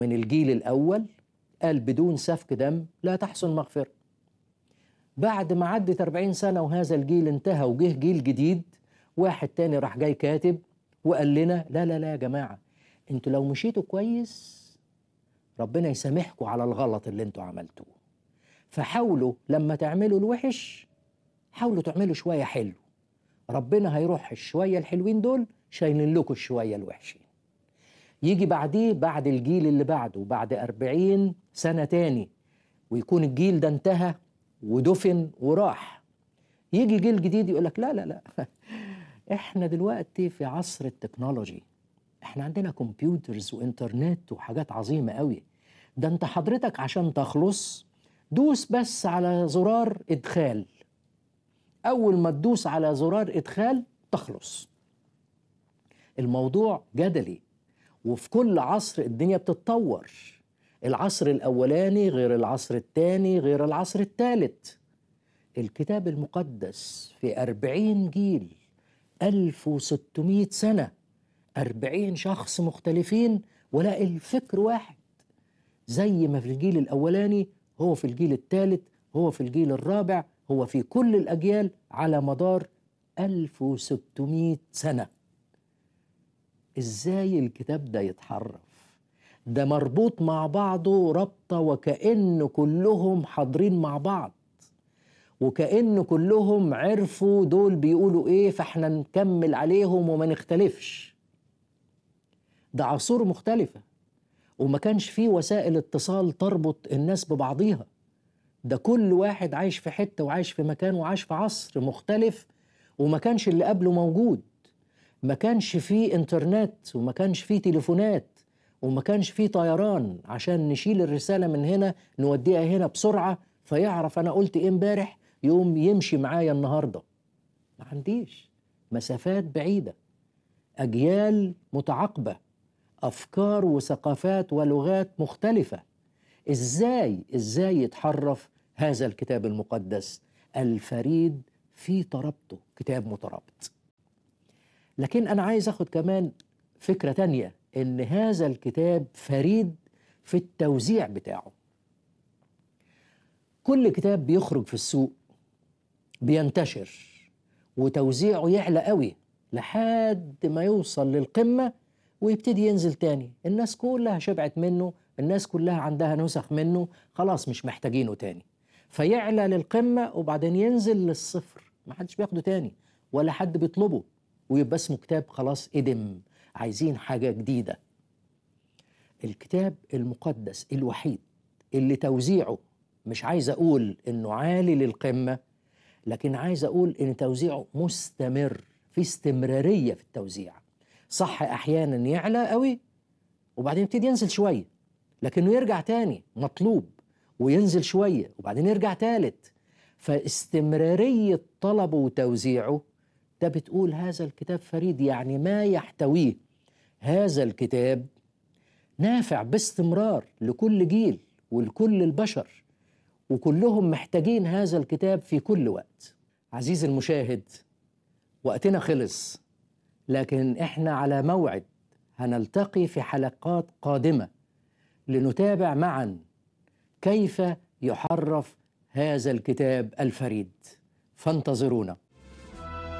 من الجيل الأول قال بدون سفك دم لا تحصل مغفرة بعد ما عدت 40 سنة وهذا الجيل انتهى وجه جيل جديد واحد تاني راح جاي كاتب وقال لنا لا لا لا يا جماعة انتوا لو مشيتوا كويس ربنا يسامحكم على الغلط اللي انتوا عملتوه فحاولوا لما تعملوا الوحش حاولوا تعملوا شوية حلو ربنا هيروح الشوية الحلوين دول شايلين لكم الشوية الوحشين يجي بعديه بعد الجيل اللي بعده بعد أربعين سنة تاني ويكون الجيل ده انتهى ودفن وراح يجي جيل جديد يقول لك لا لا لا احنا دلوقتي في عصر التكنولوجي احنا عندنا كمبيوترز وانترنت وحاجات عظيمة قوي ده انت حضرتك عشان تخلص دوس بس على زرار ادخال اول ما تدوس على زرار ادخال تخلص الموضوع جدلي وفي كل عصر الدنيا بتتطور العصر الاولاني غير العصر الثاني غير العصر الثالث الكتاب المقدس في أربعين جيل ألف وستمائة سنة أربعين شخص مختلفين ولا الفكر واحد زي ما في الجيل الأولاني هو في الجيل الثالث هو في الجيل الرابع هو في كل الأجيال على مدار 1600 سنة إزاي الكتاب ده يتحرف ده مربوط مع بعضه ربطة وكأن كلهم حاضرين مع بعض وكأن كلهم عرفوا دول بيقولوا إيه فإحنا نكمل عليهم وما نختلفش ده عصور مختلفة وما كانش فيه وسائل اتصال تربط الناس ببعضيها ده كل واحد عايش في حتة وعايش في مكان وعايش في عصر مختلف وما كانش اللي قبله موجود ما كانش فيه انترنت وما كانش فيه تليفونات وما كانش فيه طيران عشان نشيل الرسالة من هنا نوديها هنا بسرعة فيعرف أنا قلت إيه امبارح يوم يمشي معايا النهاردة ما عنديش مسافات بعيدة أجيال متعاقبة افكار وثقافات ولغات مختلفه ازاي ازاي يتحرف هذا الكتاب المقدس الفريد في ترابطه كتاب مترابط لكن انا عايز اخد كمان فكره تانية ان هذا الكتاب فريد في التوزيع بتاعه كل كتاب بيخرج في السوق بينتشر وتوزيعه يعلى قوي لحد ما يوصل للقمه ويبتدي ينزل تاني الناس كلها شبعت منه الناس كلها عندها نسخ منه خلاص مش محتاجينه تاني فيعلى للقمة وبعدين ينزل للصفر ما حدش بياخده تاني ولا حد بيطلبه ويبقى اسمه كتاب خلاص ادم عايزين حاجة جديدة الكتاب المقدس الوحيد اللي توزيعه مش عايز اقول انه عالي للقمة لكن عايز اقول ان توزيعه مستمر في استمرارية في التوزيع صح احيانا يعلى قوي وبعدين يبتدي ينزل شويه لكنه يرجع تاني مطلوب وينزل شويه وبعدين يرجع تالت فاستمراريه طلبه وتوزيعه ده بتقول هذا الكتاب فريد يعني ما يحتويه هذا الكتاب نافع باستمرار لكل جيل ولكل البشر وكلهم محتاجين هذا الكتاب في كل وقت عزيزي المشاهد وقتنا خلص لكن احنا على موعد هنلتقي في حلقات قادمه لنتابع معا كيف يحرف هذا الكتاب الفريد فانتظرونا